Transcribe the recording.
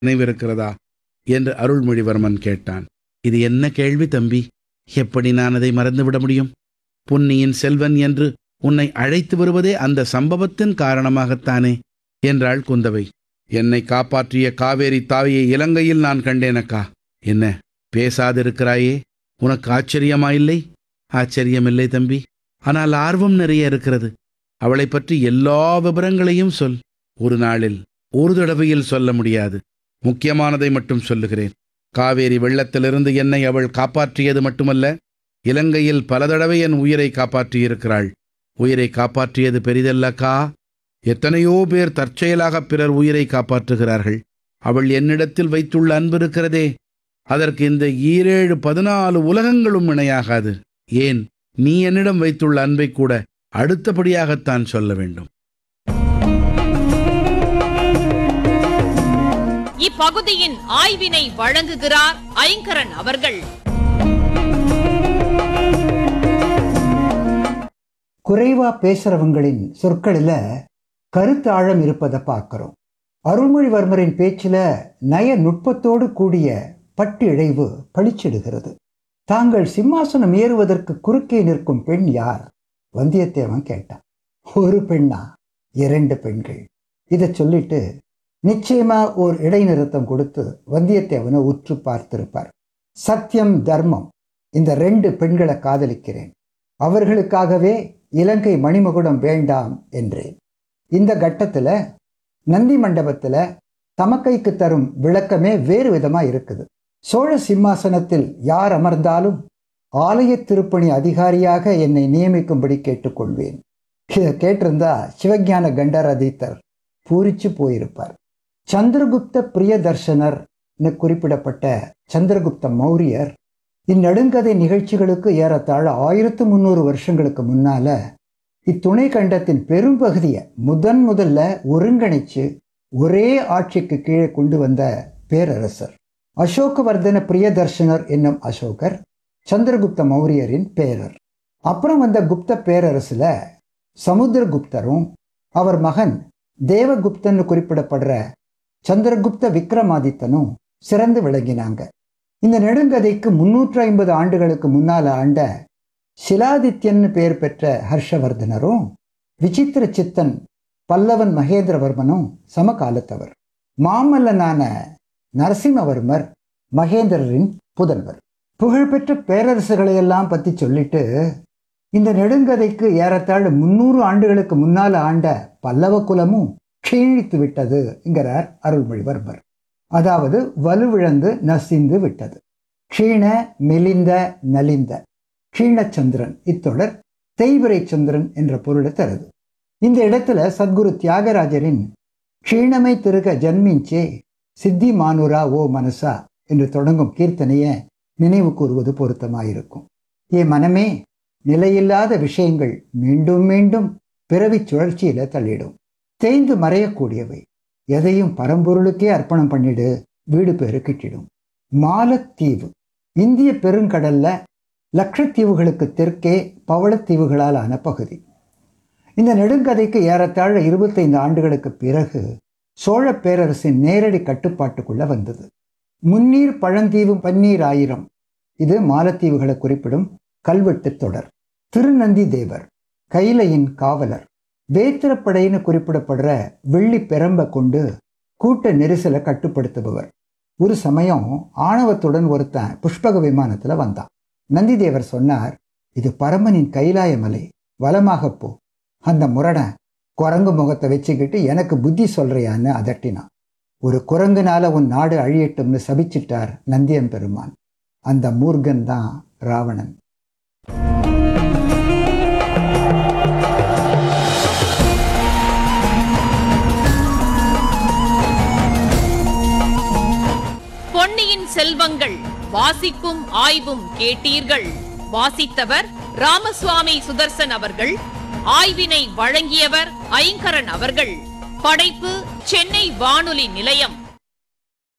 நினைவிருக்கிறதா என்று அருள்மொழிவர்மன் கேட்டான் இது என்ன கேள்வி தம்பி எப்படி நான் அதை மறந்துவிட முடியும் பொன்னியின் செல்வன் என்று உன்னை அழைத்து வருவதே அந்த சம்பவத்தின் காரணமாகத்தானே என்றாள் குந்தவை என்னை காப்பாற்றிய காவேரி தாவியை இலங்கையில் நான் கண்டேனக்கா என்ன பேசாதிருக்கிறாயே உனக்கு ஆச்சரியமாயில்லை ஆச்சரியமில்லை தம்பி ஆனால் ஆர்வம் நிறைய இருக்கிறது அவளைப் பற்றி எல்லா விவரங்களையும் சொல் ஒரு நாளில் ஒரு தடவையில் சொல்ல முடியாது முக்கியமானதை மட்டும் சொல்லுகிறேன் காவேரி வெள்ளத்திலிருந்து என்னை அவள் காப்பாற்றியது மட்டுமல்ல இலங்கையில் பல தடவை என் உயிரை காப்பாற்றியிருக்கிறாள் உயிரை காப்பாற்றியது பெரிதல்லக்கா எத்தனையோ பேர் தற்செயலாக பிறர் உயிரை காப்பாற்றுகிறார்கள் அவள் என்னிடத்தில் வைத்துள்ள அன்பு இருக்கிறதே அதற்கு இந்த ஈரேழு பதினாலு உலகங்களும் இணையாகாது ஏன் நீ என்னிடம் வைத்துள்ள அன்பை கூட அடுத்தபடியாகத்தான் சொல்ல வேண்டும் இப்பகுதியின் ஆய்வினை வழங்குகிறார் ஐங்கரன் அவர்கள் குறைவா பேசுறவங்களின் சொற்களில் கருத்தாழம் இருப்பதை பார்க்கிறோம் அருள்மொழிவர்மரின் பேச்சில நய நுட்பத்தோடு கூடிய பட்டு இழைவு பளிச்சிடுகிறது தாங்கள் சிம்மாசனம் ஏறுவதற்கு குறுக்கே நிற்கும் பெண் யார் வந்தியத்தேவன் கேட்டான் ஒரு பெண்ணா இரண்டு பெண்கள் இதை சொல்லிட்டு நிச்சயமா ஓர் இடைநிறுத்தம் கொடுத்து வந்தியத்தேவனை உற்று பார்த்திருப்பார் சத்தியம் தர்மம் இந்த ரெண்டு பெண்களை காதலிக்கிறேன் அவர்களுக்காகவே இலங்கை மணிமகுடம் வேண்டாம் என்றேன் இந்த கட்டத்தில் நந்தி மண்டபத்தில் தமக்கைக்கு தரும் விளக்கமே வேறு விதமாக இருக்குது சோழ சிம்மாசனத்தில் யார் அமர்ந்தாலும் ஆலய திருப்பணி அதிகாரியாக என்னை நியமிக்கும்படி கேட்டுக்கொள்வேன் இதை கேட்டிருந்தா சிவஞான கண்டரதீத்தர் பூரிச்சு போயிருப்பார் சந்திரகுப்த பிரியதர்ஷனர்னு குறிப்பிடப்பட்ட சந்திரகுப்த மௌரியர் இந்நெடுங்கதை நிகழ்ச்சிகளுக்கு ஏறத்தாழ ஆயிரத்து முந்நூறு வருஷங்களுக்கு முன்னால இத்துணை கண்டத்தின் பெரும்பகுதியை முதன் முதல்ல ஒருங்கிணைச்சு ஒரே ஆட்சிக்கு கீழே கொண்டு வந்த பேரரசர் அசோகவர்தன பிரியதர்ஷனர் என்னும் அசோகர் சந்திரகுப்த மௌரியரின் பேரர் அப்புறம் வந்த குப்த பேரரசுல சமுத்திரகுப்தரும் அவர் மகன் தேவகுப்தன்னு குறிப்பிடப்படுற சந்திரகுப்த விக்ரமாதித்தனும் சிறந்து விளங்கினாங்க இந்த நெடுங்கதைக்கு முன்னூற்றி ஐம்பது ஆண்டுகளுக்கு முன்னால ஆண்ட சிலாதித்யன்னு பெயர் பெற்ற ஹர்ஷவர்தனரும் விசித்திர சித்தன் பல்லவன் மகேந்திரவர்மனும் சமகாலத்தவர் மாமல்லனான நரசிம்மவர்மர் மகேந்திரரின் புதல்வர் புகழ்பெற்ற பேரரசுகளையெல்லாம் பற்றி சொல்லிட்டு இந்த நெடுங்கதைக்கு ஏறத்தாழ முன்னூறு ஆண்டுகளுக்கு முன்னால் ஆண்ட பல்லவ குலமும் க்ஷீணித்து விட்டது என்கிறார் அருள்மொழிவர்மர் அதாவது வலுவிழந்து நசிந்து விட்டது க்ஷீண மெலிந்த நலிந்த க்ஷீணச்சந்திரன் இத்தொடர் தேய்பிரை சந்திரன் என்ற பொருளை தருது இந்த இடத்துல சத்குரு தியாகராஜரின் க்ஷீணமை திருக ஜன்மிஞ்சே சித்தி மானுரா ஓ மனசா என்று தொடங்கும் கீர்த்தனையை நினைவு கூறுவது பொருத்தமாயிருக்கும் ஏ மனமே நிலையில்லாத விஷயங்கள் மீண்டும் மீண்டும் பிறவிச் சுழற்சியில தள்ளிடும் தேய்ந்து மறையக்கூடியவை எதையும் பரம்பொருளுக்கே அர்ப்பணம் பண்ணிடு வீடு பேரு கிட்டிடும் மாலத்தீவு இந்திய பெருங்கடல்ல லட்சத்தீவுகளுக்கு தெற்கே பவளத்தீவுகளால் ஆன பகுதி இந்த நெடுங்கதைக்கு ஏறத்தாழ இருபத்தைந்து ஆண்டுகளுக்கு பிறகு சோழ பேரரசின் நேரடி கட்டுப்பாட்டுக்குள்ள வந்தது முன்னீர் பழந்தீவு பன்னீர் ஆயிரம் இது மாலத்தீவுகளை குறிப்பிடும் கல்வெட்டு தொடர் திருநந்தி தேவர் கைலையின் காவலர் வேத்திரப்படைன்னு குறிப்பிடப்படுற வெள்ளி பெரம்ப கொண்டு கூட்ட நெரிசலை கட்டுப்படுத்துபவர் ஒரு சமயம் ஆணவத்துடன் ஒருத்தன் புஷ்பக விமானத்துல வந்தான் நந்திதேவர் சொன்னார் இது பரமனின் கைலாய மலை வலமாக போ அந்த முரடன் குரங்கு முகத்தை வச்சுக்கிட்டு எனக்கு புத்தி சொல்றியான்னு அதட்டினான் ஒரு குரங்குனால உன் நாடு அழியட்டும்னு சபிச்சிட்டார் நந்தியம் பெருமான் அந்த மூர்கன் தான் ராவணன் பொன்னியின் செல்வங்கள் வாசிப்பும் ஆய்வும் கேட்டீர்கள் வாசித்தவர் ராமசுவாமி சுதர்சன் அவர்கள் ஆய்வினை வழங்கியவர் ஐங்கரன் அவர்கள் படைப்பு சென்னை வானொலி நிலையம்